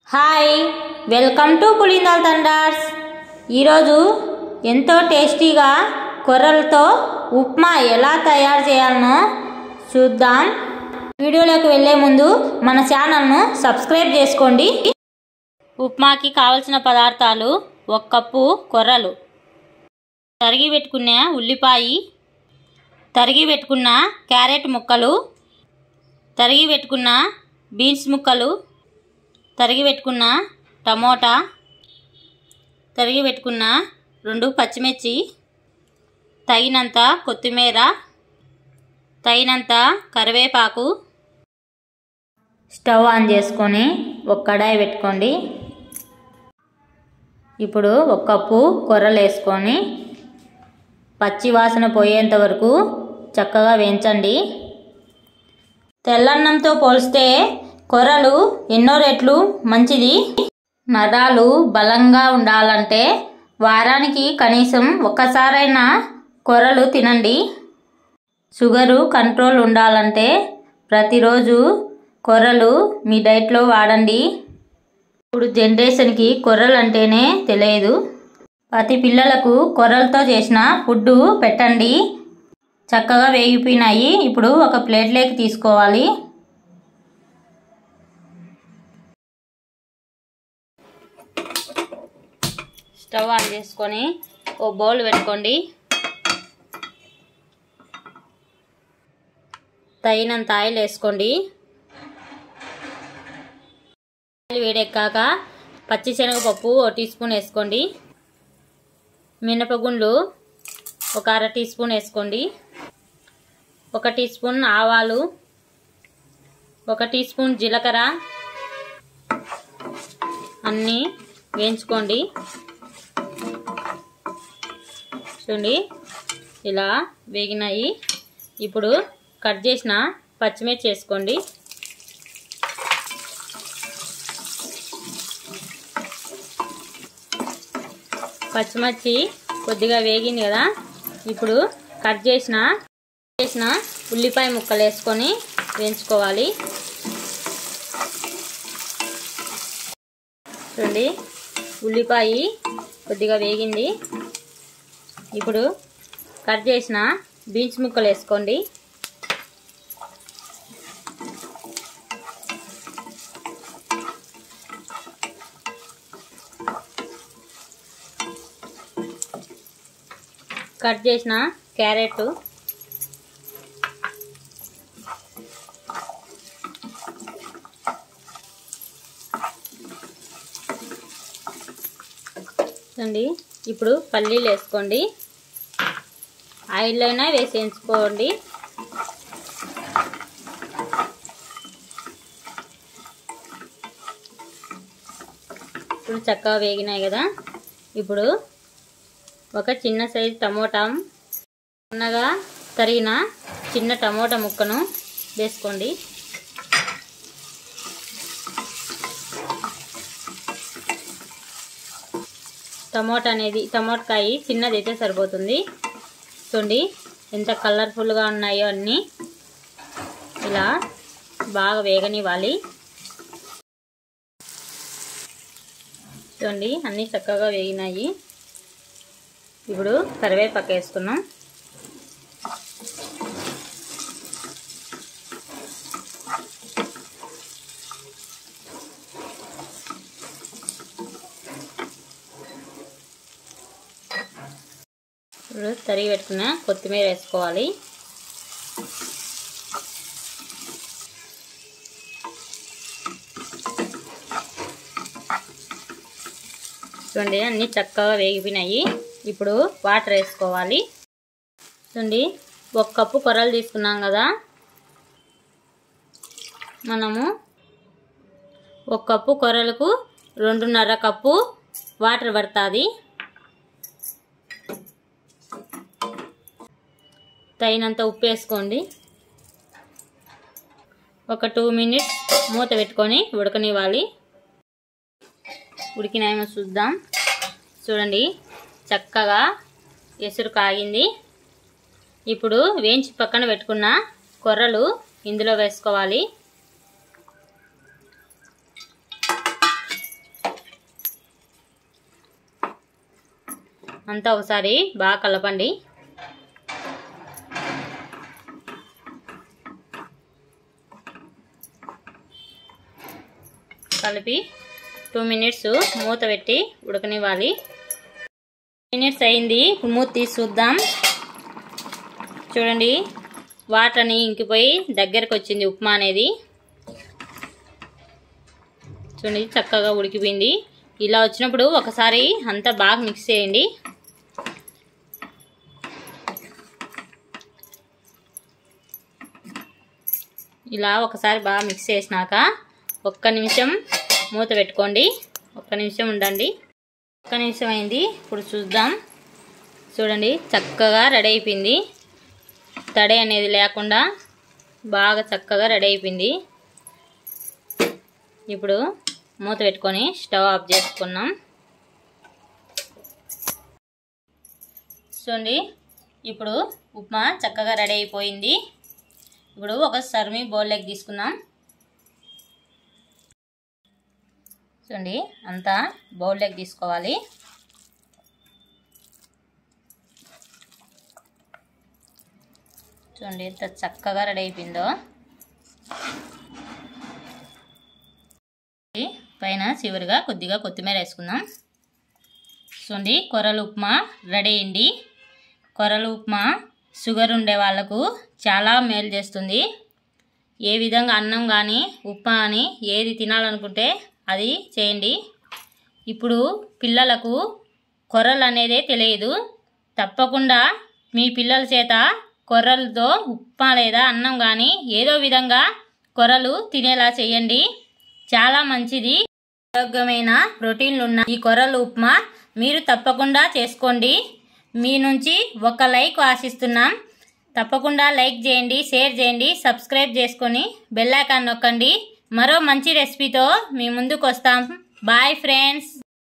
hi welcome to పులిందాల్ తండార్స్ ఈరోజు ఎంతో టేస్టీగా కొర్రలతో ఉప్మా ఎలా తయారు చేయాలనో చూద్దాం వీడియోలోకి వెళ్ళే ముందు మన ఛానల్ను సబ్స్క్రైబ్ చేసుకోండి ఉప్మాకి కావలసిన పదార్థాలు ఒక కప్పు కొర్రలు తరిగి పెట్టుకున్న ఉల్లిపాయ తరిగి పెట్టుకున్న క్యారెట్ ముక్కలు తరిగి పెట్టుకున్న బీన్స్ ముక్కలు తరిగి పెట్టుకున్న టమోటా తరిగి పెట్టుకున్న రెండు పచ్చిమిర్చి తగినంత కొత్తిమీర తగినంత కరివేపాకు స్టవ్ ఆన్ చేసుకొని ఒక కడాయి పెట్టుకోండి ఇప్పుడు ఒక కప్పు కొర్రలు వేసుకొని పచ్చి వాసన పోయేంత వరకు చక్కగా వేయించండి తెల్లన్నంతో పోలిస్తే కొర్రలు ఎన్నో రెట్లు మంచిది నరాలు బలంగా ఉండాలంటే వారానికి కనీసం ఒక్కసారైనా కొర్రలు తినండి షుగరు కంట్రోల్ ఉండాలంటే ప్రతిరోజు కొర్రలు మీ డైట్లో వాడండి ఇప్పుడు జనరేషన్కి కొర్రలు అంటేనే తెలియదు ప్రతి పిల్లలకు కొర్రలతో చేసిన ఫుడ్డు పెట్టండి చక్కగా వేగిపోయినాయి ఇప్పుడు ఒక ప్లేట్లోకి తీసుకోవాలి స్టవ్ ఆన్ చేసుకొని ఓ బౌల్ పెట్టుకోండి తగినంత ఆయిల్ వేసుకోండి ఆయిల్ వేడెక్కాక పచ్చి శనగపప్పు ఓ టీ స్పూన్ వేసుకోండి మినపగుండ్లు ఒక అర టీ స్పూన్ వేసుకోండి ఒక టీ స్పూన్ ఆవాలు ఒక టీ స్పూన్ జీలకర్ర అన్నీ వేయించుకోండి చూడండి ఇలా వేగినాయి ఇప్పుడు కట్ చేసిన పచ్చిమిర్చి వేసుకోండి పచ్చిమిర్చి కొద్దిగా వేగింది కదా ఇప్పుడు కట్ చేసిన చేసిన ఉల్లిపాయ ముక్కలు వేసుకొని వేయించుకోవాలి చూడండి ఉల్లిపాయ కొద్దిగా వేగింది ఇప్పుడు కట్ చేసిన బీన్స్ ముక్కలు వేసుకోండి కట్ చేసిన క్యారెట్ చూడండి ఇప్పుడు పల్లీలు వేసుకోండి ఆయిల్లో అయినా వేసి వేయించుకోండి ఇప్పుడు చక్కగా వేగినాయి కదా ఇప్పుడు ఒక చిన్న సైజు టమోటా సన్నగా తరిగిన చిన్న టమోటా ముక్కను వేసుకోండి టమోటా అనేది టమోటాకాయ చిన్నది అయితే సరిపోతుంది చూడండి ఎంత కలర్ఫుల్గా ఉన్నాయో అన్నీ ఇలా బాగా వేగనివ్వాలి చూడండి అన్నీ చక్కగా వేగినాయి ఇప్పుడు కరివేపాకు వేసుకున్నాం ఇప్పుడు తరిగి పెట్టుకున్న కొత్తిమీర వేసుకోవాలి చూడండి అన్నీ చక్కగా వేగిపోయినాయి ఇప్పుడు వాటర్ వేసుకోవాలి చూడండి ఒక కప్పు కొర్రలు తీసుకున్నాం కదా మనము ఒక కప్పు కొర్రలకు రెండున్నర కప్పు వాటర్ పడుతుంది తగినంత ఉప్పు వేసుకోండి ఒక టూ మినిట్స్ మూత పెట్టుకొని ఉడకనివ్వాలి ఉడికినాయేమో చూద్దాం చూడండి చక్కగా ఎసురు కాగింది ఇప్పుడు వేయించి పక్కన పెట్టుకున్న కొర్రలు ఇందులో వేసుకోవాలి అంతా ఒకసారి బాగా కలపండి కలిపి టూ మినిట్స్ మూత పెట్టి ఉడకనివ్వాలి మినిట్స్ అయింది ఇప్పుడు మూత తీసి చూద్దాం చూడండి వాటర్ అని ఇంకిపోయి దగ్గరకు వచ్చింది ఉప్మా అనేది చూడండి చక్కగా ఉడికిపోయింది ఇలా వచ్చినప్పుడు ఒకసారి అంతా బాగా మిక్స్ చేయండి ఇలా ఒకసారి బాగా మిక్స్ చేసినాక ఒక్క నిమిషం మూత పెట్టుకోండి ఒక్క నిమిషం ఉండండి ఒక్క నిమిషం అయింది ఇప్పుడు చూద్దాం చూడండి చక్కగా రెడీ అయిపోయింది తడి అనేది లేకుండా బాగా చక్కగా రెడీ అయిపోయింది ఇప్పుడు మూత పెట్టుకొని స్టవ్ ఆఫ్ చేసుకున్నాం చూడండి ఇప్పుడు ఉప్మా చక్కగా రెడీ అయిపోయింది ఇప్పుడు ఒక సర్వింగ్ బౌల్లోకి తీసుకుందాం చూడండి అంతా బౌల్లోకి తీసుకోవాలి చూడండి ఎంత చక్కగా రెడీ అయిపోయిందో పైన చివరిగా కొద్దిగా కొత్తిమీర వేసుకుందాం చూడండి కొరలు ఉప్మా రెడీ అయింది కొరలు ఉప్మా షుగర్ ఉండే వాళ్ళకు చాలా మేలు చేస్తుంది ఏ విధంగా అన్నం కానీ ఉప్మా అని ఏది తినాలనుకుంటే అది చేయండి ఇప్పుడు పిల్లలకు కొర్రలు అనేదే తెలియదు తప్పకుండా మీ పిల్లల చేత కొర్రలతో ఉప్మా లేదా అన్నం కానీ ఏదో విధంగా కొర్రలు తినేలా చేయండి చాలా మంచిది ఆరోగ్యమైన ప్రోటీన్లు ఉన్న ఈ కొర్రలు ఉప్మా మీరు తప్పకుండా చేసుకోండి మీ నుంచి ఒక లైక్ ఆశిస్తున్నాం తప్పకుండా లైక్ చేయండి షేర్ చేయండి సబ్స్క్రైబ్ చేసుకొని బెల్ ఐకాన్ నొక్కండి మరో మంచి రెసిపీతో మీ ముందుకు వస్తాం బాయ్ ఫ్రెండ్స్